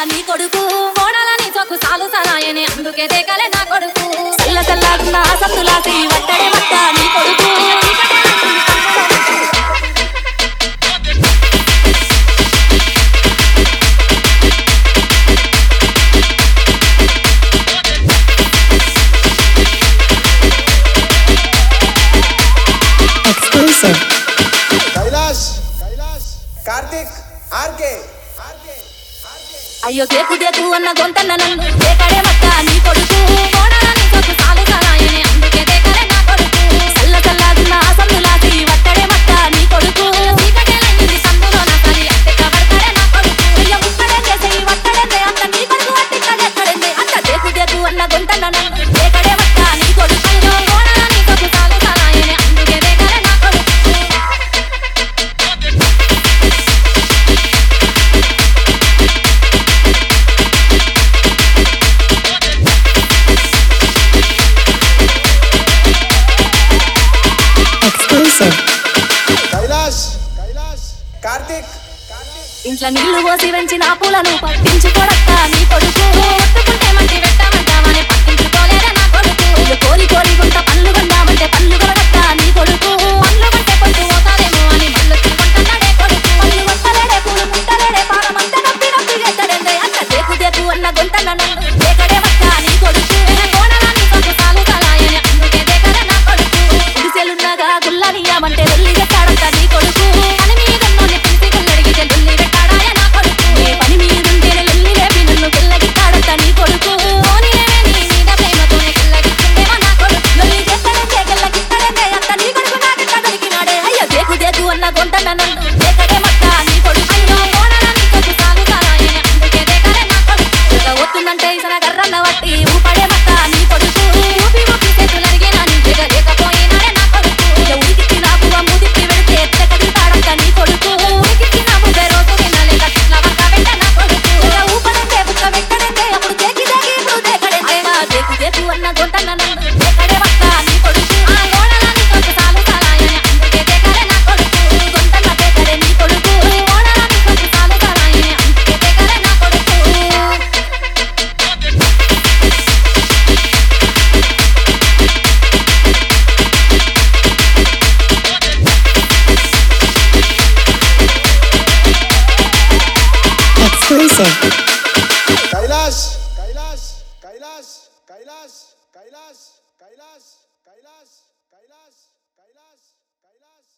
నీ కొడుకు ఓడాలని చొక్కు సాలు సలాయని అందుకే దేకలే నా కొడుకు చల్ల చల్లగున్న సందులాసి వట్టడే వట్ట నీ కొడుకు Exclusive. Kailash Kailash Karthik RK RK అయ్యో దేకు దేకు అన్న గొంతన్న నన్ను దేకడే వట్ట నీ కొడుకు ఓడాలని చొక్కు సాలు సలాయని అందుకే దేకలే నా కొడుకు చల్ల చల్లగున్న సందులాసి వట్టడే వట్ట నీ కొడుకు చీకటేలయ్యింది సందులో నా తల్లి అట్టెక్క పడతాడే నా కొడుకు అయ్యో ముక్కడే చేసే ఈ వట్టడే అంత నీ కొడుకు అట్టెక్కడెక్కడింది అంత దేకు దేకు అన్న గొంతన్న నన్ను దేకడే వట్ట నీ కొడుకు అయ్యో ఓడాలని చొక్కు సాలు సలాయని అందుకే దేకలే నా కొడుకు Exclusive. కైలాష్ కైలాష్ కార్తిక్ కార్తిక్ ఇంట్లో నీళ్లు పోసి పెంచిన పూలను పట్టించుకోడక్క నీ కొడుకు ఒట్టుకుంటే మంటి పెట్టామంటావని పట్టించుకోలేదే నా కొడుకు ఇల్లు కోరి కోరి గుంట పళ్ళు కొందామంటే పళ్ళు కొనడక్క నీ కొడుకు పళ్ళు కొంటే పొట్టు పోతాదేమో అని మళ్ళు తిరుగుంటున్నాడే కొడుకు పళ్ళు కొట్టలేడే పూలు ముట్టలేడే పారమంత నొప్పి నొప్పి ఎక్కడందే అక్క దేకు దేకు అన్న గొంతన్న నన్ను దేకడే వక్క నీ కొడుకు కోణలాన్ని కొంచెం సాలు సలాయని అందుకే దేకలే నా కొడుకు గుడిసెలున్నగా గుల్లనియామంటే లొల్లి పెట్టాడంట నీ కొడుకు పని మీద నన్ను పిలిచి గుల్లడిగితే లొల్లి పెట్టాడాయ నా కొడుకు ఏ పని మీదుంటేనే లొల్లి లేపి నన్ను గిల్లగిస్తాడంట నీ కొడుకు పోనీలేవే నీ మీద ప్రేమతోనే గిల్లగిస్తుందేమో నా కొడుకు లొల్లి చేస్తాడంటే గిల్లగిస్తాడంటే అంత నీ కొడుకు నాకెట్ట దొరికినాడే అయ్యో దేకు దేకు అన్న గొంతన్న నన్ను దేకడే మక్క నీ కొడుకు అయ్యో కోణాలని కొద్ది సాలు సారాయని అందుకే దేకలే నా కొడుకు ఇక వస్తుందంటే ఇసన గర్రన్న వట్టి ఊపడే మక్క నీ కొడుకు ఊపి ఊపి చేతులరిగినా నీ దిగలేకపోయినాడే నా కొడుకు ఇక ఉడికిచ్చి నాకు ముదిప్పి పెడితే ఎత్తక తింటాడంట నీ కొడుకు ఉడికిచ్చి నా ముప్పై రోజు తినలేక తిట్ల వంక పెట్ట నా కొడుకు ఇక ఊపడంటే బుక్క పెట్టడంటే అప్పుడు దేకి దేకి ఇప్పుడు దేకడంటే దేకు దేకు అన్న గొంతన్న నన్ను దేకడే వక్క నీ కొడుకు ఆ గోడలని కొంచెం సాలు సాలాయని అందుకే దేకలే నా కొడుకు గొంతన్న దేకడే నీ కొడుకు గోడలని కొంచెం సాలు సాలాయని అందుకే దేకలే నా కొడుకు Exclusive. కైలాష్ కైలాష్ కైలాష్ కైలాష్ కైలాష్ కైలాష్ కైలాష్ కైలాష్ కైలాష్ కైలాష్